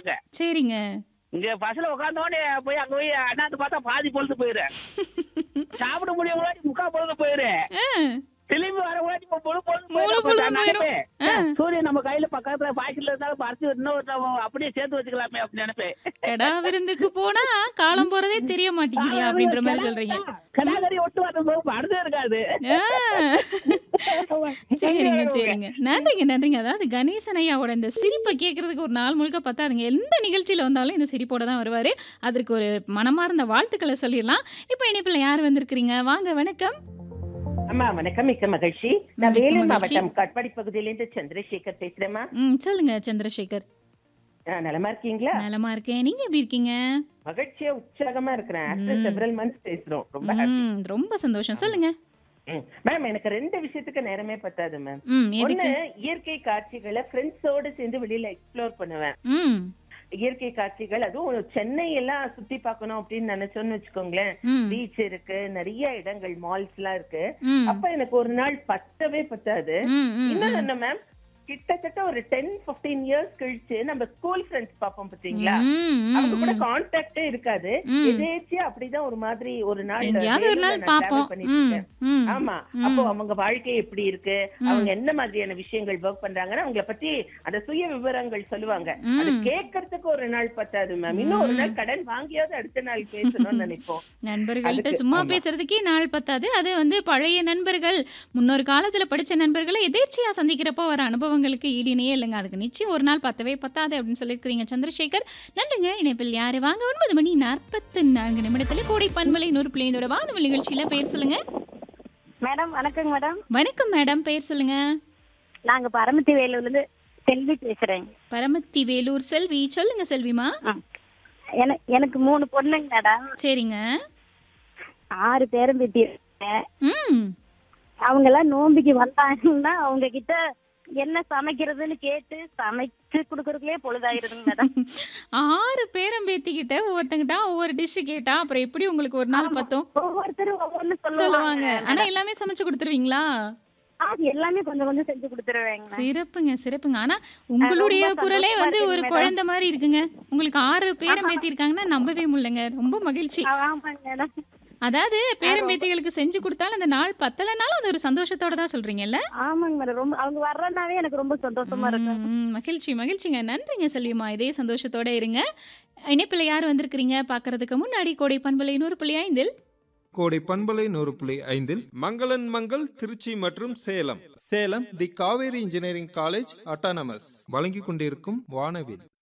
போறாங்க சரிங்க இங்க பஸ்ல உட்கார்ந்த உடனே போய் அங்க போய் அண்ணாந்து பார்த்தா பாதி பொழுது போயிரு சாப்பிட முடியும் முக்கா பொழுது போயிரு ஆ, திரும்பி வர முன்னாடி இப்ப முழு பொழுது முழு போயிரும். பொழுது அப்ப நான் போயிரும். நினைப்பேன், சூரியன் நம்ம கையில பக்கத்துல பாக்கெட்ல இருந்தாலும் பறிச்சு இன்னொரு நம்ம அப்படியே சேர்த்து வச்சுக்கலாமே அப்படின்னு நினைப்பேன் கடா விருந்துக்கு போனா காலம் போறதே தெரிய மாட்டேங்குது அப்படின்ற மாதிரி சொல்றீங்க கடாகரி ஒட்டு வர போது அடுத்தே இருக்காது ஆ, சரிங்க சரிங்க நன்றிங்க நன்றிங்க அதாவது கணேசன் ஐயாவோட இந்த சிரிப்பை கேட்கறதுக்கு ஒரு நாள் முழுக்க பத்தாதுங்க எந்த நிகழ்ச்சியில வந்தாலும் இந்த சிரிப்போட தான் வருவாரு அதற்கு ஒரு மனமார்ந்த வாழ்த்துக்களை சொல்லிடலாம் இப்போ இணைப்பில் யார் வந்திருக்கிறீங்க வாங்க வணக்கம் அம்மா வணக்கம் மிக்க மகிழ்ச்சி நான் மிக்க வேலூர் மகிழ்ச்சி. மாவட்டம் கட்பாடி பகுதியிலிருந்து சந்திரசேகர் பேசுறேம்மா ம் சொல்லுங்க சந்திரசேகர் அஹ், நலமா இருக்கீங்களா நலமா இருக்கேன் நீங்க எப்படி இருக்கீங்க மகிழ்ச்சியா உற்சாகமா இருக்கிறேன் ஆஃப்டர் செவரல் மந்த்ஸ் பேசுறோம் ரொம்ப happy. ம் ரொம்ப சந்தோஷம் சொல்லுங்க ம். மேம் எனக்கு ரெண்டு விஷயத்துக்கு நேரமே பத்தாது மேம் ம் ஒண்ணு எதுக்கு இயற்கை காட்சிகளை ஃப்ரெண்ட்ஸோட சேர்ந்து வெளியில எக்ஸ்ப்ளோர் பண்ணுவேன் ம் இயற்கை காட்சிகள் அதுவும் சென்னை எல்லாம் சுத்தி பார்க்கணும் அப்படின்னு நினைச்சோம்னு வச்சுக்கோங்களேன் ம் பீச் இருக்கு நிறைய இடங்கள் மால்ஸ் எல்லாம் இருக்கு ம் அப்ப எனக்கு ஒரு நாள் பத்தவே பத்தாது ம் ம் இன்னொன்னு என்ன மேம் கிட்டத்தட்ட ஒரு டென் 15 இயர்ஸ் கழிச்சு நம்ம ஸ்கூல் ஃப்ரெண்ட்ஸ் பாப்போம் பாத்தீங்களா ம், ம், அவங்க கூட ம். கான்டாக்டே இருக்காது ம். எதேச்சியா அப்படிதான் ஒரு மாதிரி ஒரு நாள் எங்கேயாவது ஒரு வேலூர்ல நாள் நான் travel பார்ப்போம் பண்ணிட்டு ம் இருக்கேன். ம் ஆமா ம். அப்போ அவங்க வாழ்க்கை எப்படி இருக்கு அவங்க என்ன மாதிரியான விஷயங்கள் ஒர்க் பண்றாங்கன்னு அவங்கள பத்தி அந்த சுய விவரங்கள் சொல்லுவாங்க ம். அது கேட்கறதுக்கு ஒரு நாள் பத்தாது மேம் இன்னும் ஒரு நாள் கடன் வாங்கியாவது அடுத்த நாள் பேசணும்னு நினைப்போம் நண்பர்கள்ட்ட அதுக்கு- சும்மா ஆமா. பேசுறதுக்கே நாள் பத்தாது அது வந்து பழைய நண்பர்கள் முன்னொரு காலத்துல படிச்ச நண்பர்களை எதேர்ச்சியா சந்திக்கிறப்போ வர அனுபவங்களுக்கு ஈடினையே இல்லைங்க அதுக்கு நிச்சயம் ஒரு நாள் பத்தவே பத்தாது அப்படின்னு சொல்லியிருக்கிறீங்க சந்திரசேகர் நன்றிங்க இணைப்பில் யாரு வாங்க ஒன்பது மணி நாற்பத்தி நான்கு நிமிடத்துல கோடை பண்பலை நூறு பிள்ளைங்களோட வானொலி நிகழ்ச்சியில பெயர் சொல்லுங்க மேடம் வணக்கங்க மேடம் வணக்கம் மேடம் பெயர் சொல்லுங்க நாங்க பரமத்தி வேலூர்ல இருந்து செல்வி பேசுறேன் பரமத்தி வேலூர் செல்வி சொல்லுங்க செல்விமா எனக்கு எனக்கு மூணு பொண்ணுங்க மேடம் சரிங்க ஆறு பேரும் பேத்தி இருக்காங்க. ம் அவங்க எல்லாம் நோம்பிக்கு வந்தாங்கன்னா அவங்க கிட்ட என்ன சமைக்கிறதுன்னு கேட்டு சமைச்சு கொடுக்கறதுலயே பொழுதாயிருதுங்க மேடம் ஆறு பேரம் பேத்திக்கிட்ட ஒவ்வொருத்தங்கிட்ட ஒவ்வொரு டிஷ் கேட்டா அப்புறம் எப்படி உங்களுக்கு ஒரு நாள் பத்தும் ஒவ்வொருத்தரும் ஒவ்வொன்னு சொல்லுவாங்க சொல்லுவாங்க ஆனா எல்லாமே சமைச்சு கொடுத்துருவீங்களா அது எல்லாமே கொஞ்சம் கொஞ்சம் செஞ்சு கொடுத்துருவேங்க சிறப்புங்க சிறப்புங்க ஆனா உங்களுடைய ரொம்ப குரலே சந்தோஷமா வந்து இருக்குங்க ஒரு மேடம். குழந்தை மாதிரி இருக்குங்க உங்களுக்கு ஆறு பேரம் பேத்தி இருக்காங்கன்னா நம்பவே முடியலங்க ரொம்ப மகிழ்ச்சி ஆமாங்க மேடம் அதாவது பேரம் பேத்திகளுக்கு செஞ்சு கொடுத்தாலும் அந்த நாள் பத்தலைனாலும் அது ஒரு சந்தோஷத்தோட தான் சொல்றீங்கல்ல ஆமாங்க மேடம் ரொம்ப அவங்க வர்றதுனாவே எனக்கு ரொம்ப சந்தோஷமா இருக்கு ம், ம், மகிழ்ச்சி மகிழ்ச்சிங்க நன்றிங்க செல்விமா இதே சந்தோஷத்தோட இருங்க இணைப்பில் யார் வந்திருக்கிறீங்க பார்க்கறதுக்கு முன்னாடி கோடை பண்பலை நூறு புள்ளி ஐந்தில் கோடை பண்பலை நூறு புள்ளி ஐந்தில் மங்களன் மங்கள் திருச்சி மற்றும் Salem Salem the Kaveri engineering college autonomous வழங்கிக் கொண்டிருக்கும் வானவில்